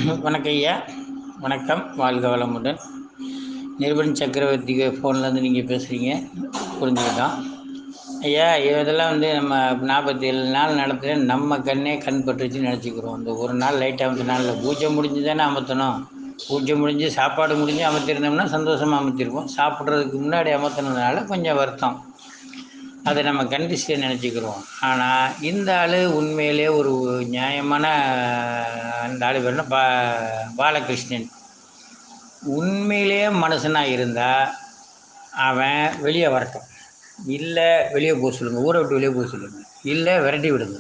வணக்கம் ஐயா வணக்கம் வாழ்க வளமுடன் நிருபன் சக்கரவர்த்தி ஃபோன்லேருந்து நீங்கள் பேசுகிறீங்க புரிஞ்சுக்கிட்டோம் ஐயா இதெல்லாம் வந்து நம்ம நாற்பத்தி ஏழு நாள் நடத்துகிற நம்ம கண்ணே கண் பட்டுச்சுன்னு நினச்சிக்கிறோம் இந்த ஒரு நாள் லைட் அமர்த்தின நாளில் பூஜை முடிஞ்சு தானே அமர்த்தணும் பூஜை முடிஞ்சு சாப்பாடு முடிஞ்சு அமர்த்திருந்தோம்னா சந்தோஷமாக அமர்த்திருப்போம் சாப்பிட்றதுக்கு முன்னாடி அமர்த்தினதுனால கொஞ்சம் வருத்தம் அதை நம்ம கண்டிஷன் நினச்சிக்கிறோம் ஆனால் இந்த ஆள் உண்மையிலே ஒரு நியாயமான அந்த ஆள் பேர் என்ன? பா பாலகிருஷ்ணன் உண்மையிலேயே மனுஷனாக இருந்தால் அவன் வெளியே வரட்டும் இல்லை வெளியே போக சொல்லுங்கள் ஊரை விட்டு வெளியே போக சொல்லுங்கள் இல்லை விரட்டி விடுங்க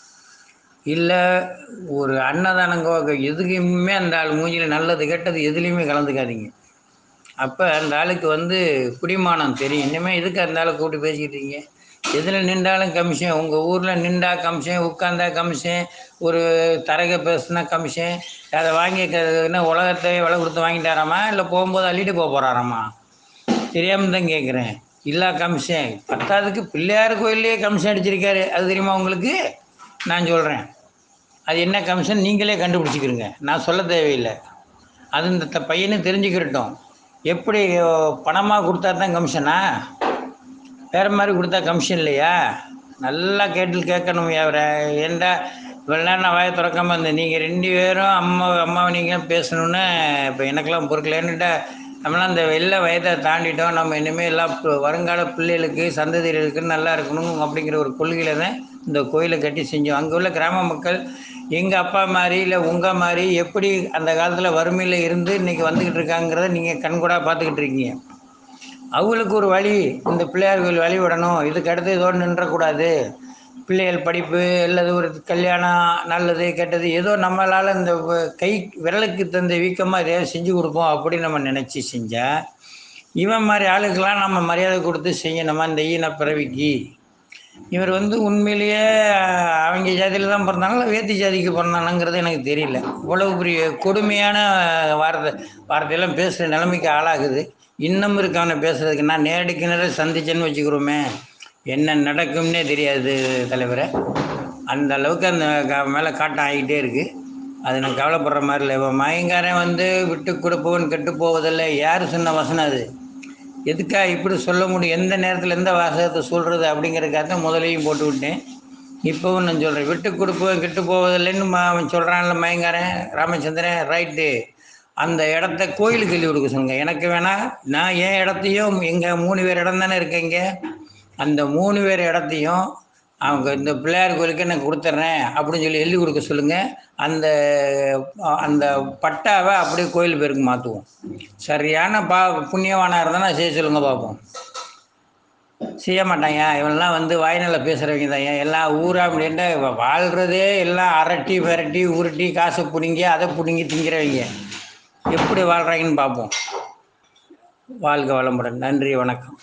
இல்லை ஒரு அன்னதானங்கோ எதுக்குமே அந்த ஆள் மூஞ்சியில் நல்லது கெட்டது எதுலேயுமே கலந்துக்காதீங்க அப்போ அந்த ஆளுக்கு வந்து குடிமானம் தெரியும் இனிமேல் எதுக்கு அந்த ஆளை கூப்பிட்டு பேசிக்கிட்டு இருக்கீங்க எதில் நின்றாலும் கமிஷன் உங்கள் ஊரில் நின்றா கமிஷன் உட்காந்தா கமிஷன் ஒரு தரகை பேசுனா கமிஷன் அதை வாங்கி க- என்ன உலகத்தை விலை கொடுத்து வாங்கிட்டாராமா இல்லை போகும்போது அள்ளிட்டு போக போகிறாராமா தெரியாமல் தான் கேட்குறேன் இல்லா கமிஷன் பத்தாவதுக்கு பிள்ளையார் கோயிலே கமிஷன் அடிச்சிருக்காரு அது தெரியுமா உங்களுக்கு நான் சொல்கிறேன் அது என்ன கமிஷன் நீங்களே கண்டுபிடிச்சிக்கிறீங்க நான் சொல்ல தேவையில்லை அது இந்த த- பையனும் தெரிஞ்சுக்கிட்டோம் எப்படி பணமாக கொடுத்தா தான் கமிஷனா வேறு மாதிரி கொடுத்தா கமிஷன் இல்லையா நல்லா கேட்டு கேட்கணும் அவரை ஏன்டா இவ்வளோ நேரம் நான் வாயை திறக்காம இருந்தேன் நீங்கள் ரெண்டு பேரும் அம்மா அம்மாவை நீங்கள் பேசணுன்னு இப்போ எனக்கெல்லாம் பொறுக்கலன்னுட்டா நம்மளாம் இந்த வெள்ளை வயதை தாண்டிட்டோம் நம்ம இனிமேல் எல்லாம் பு- வருங்கால பிள்ளைகளுக்கு சந்ததிகளுக்கு நல்லா இருக்கணும் அப்படிங்கிற ஒரு கொள்கையில் தான் இந்த கோயிலை கட்டி செஞ்சோம் அங்கே உள்ள கிராம மக்கள் எங்கள் அப்பா மாதிரி இல்லை உங்கள் மாதிரி எப்படி அந்த காலத்தில் வறுமையில் இருந்து இன்றைக்கி வந்துக்கிட்டு இருக்காங்கிறத நீங்கள் கண்கூடாக பார்த்துக்கிட்டு இருக்கீங்க அவங்களுக்கு ஒரு வழி இந்த பிள்ளையார் கோயில் வழி விடணும் இதுக்கு அடுத்து இதோடு நின்றக்கூடாது பிள்ளைகள் படிப்பு அல்லது ஒரு கல்யாணம் நல்லது கெட்டது ஏதோ நம்மளால் இந்த வ- கை விரலுக்கு தந்த வீக்கமாக எதையாவது செஞ்சு கொடுப்போம் அப்படின்னு நம்ம நினச்சி செஞ்சால் இவன் மாதிரி ஆளுக்கெல்லாம் நம்ம மரியாதை கொடுத்து செய்யணுமா இந்த ஈன பிறவிக்கு இவர் வந்து உண்மையிலேயே அஹ், அவங்க ஜாதியில் தான் பிறந்தாங்களா வேத்தி ஜாதிக்கு பிறந்தானுங்கிறது எனக்கு தெரியல இவ்வளவு பெரிய கொடுமையான வார்த்தை வார்த்தையெல்லாம் பேசுகிற நிலைமைக்கு ஆளாகுது இன்னும் இருக்கு அவனை பேசுறதுக்கு நான் நேரடிக்கு நேரம் சந்திச்சேன்னு வச்சுக்கிறோமே என்ன நடக்கும்னே தெரியாது தலைவரை அந்த அளவுக்கு அந்த க- மேலே காட்டம் ஆகிட்டே இருக்குது அது நான் கவலைப்படுற மாதிரி இல்லை இப்போ மயங்காரன் வந்து விட்டு கொடுப்பவன் கெட்டு போவதில்லை யார் சொன்ன வசனம் அது எதுக்கா இப்படி சொல்ல முடியும் எந்த நேரத்தில் எந்த வாசகத்தை சொல்கிறது அப்படிங்கிறதுக்காக தான் முதலையும் போட்டு விட்டேன் இப்போவும் நான் சொல்கிறேன் விட்டு கொடுப்பவன் கெட்டு போவதில்லைன்னு ம- அவன் சொல்கிறான்ல மயங்காரன் ராமச்சந்திரன் ரைட்டு அந்த இடத்த கோயிலுக்கு எழுதி கொடுக்க சொல்லுங்க எனக்கு வேணா நான் என் இடத்தையும் எங்கள் மூணு பேர் இடம் தானே இருக்கீங்க அந்த மூணு பேர் இடத்தையும் அவங்க இந்த பிள்ளையார் கோயிலுக்கு நான் கொடுத்துட்றேன் அப்படின்னு சொல்லி எழுதி கொடுக்க சொல்லுங்கள் அந்த அந்த பட்டாவை அப்படியே கோயில் பேருக்கு மாற்றுவோம் சரியான பா புண்ணியவானாக இருந்தால் நான் செய்ய சொல்லுங்க பார்ப்போம் செய்ய மாட்டாங்க இவன்லாம் வந்து வாய்நில பேசுகிறவங்க தான் எல்லாம் ஊரா அப்படின்ட்டு வாழ்கிறதே எல்லாம் அரட்டி விரட்டி உருட்டி காசை பிடுங்கி அதை பிடுங்கி திங்கிறவங்க எப்படி வாழ்கிறாங்கன்னு பார்ப்போம் வாழ்க வளமுடன் நன்றி வணக்கம்